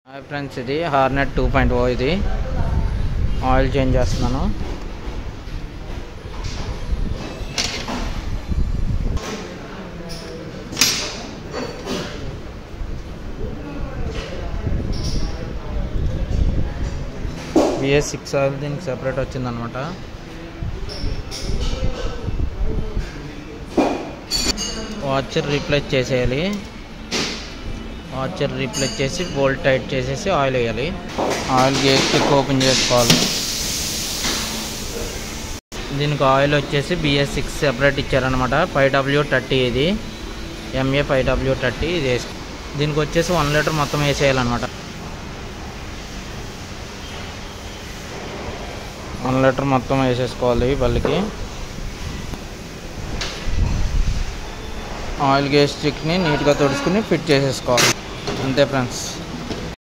hi friends ఇది hornet two point O ఇది oil change చేస్తున్నాను బిఎస్ సిక్స్ ఆయిల్ దీనికి సెపరేట్ వచ్చిందనమాట వాచర్ రీప్లేస్ చేసేయాలి వాచర్ రీప్లేస్ చేసి బోల్ట్ టైట్ చేసేసి ఆయిల్ వేయాలి ఆయిల్ గేజ్ స్టిక్ ఓపెన్ చేసుకోవాలి దీనికి ఆయిల్ వచ్చేసి బిఎస్ సిక్స్ సెపరేట్ ఇచ్చారనమాట ఫైవ్ డబ్ల్యూ థర్టీ ఇది ఎంఏ ఫైవ్ డబ్ల్యూ థర్టీ ఇది వేసి దీనికి వచ్చేసి వన్ లీటర్ మొత్తం వేసేయాలన్నమాట వన్ లీటర్ మొత్తం వేసేసుకోవాలి బల్లికి ఆయిల్ గేజ్ స్టిక్ని నీట్గా తుడుచుకుని ఫిట్ చేసేసుకోవాలి అంతే ఫ్రెండ్స్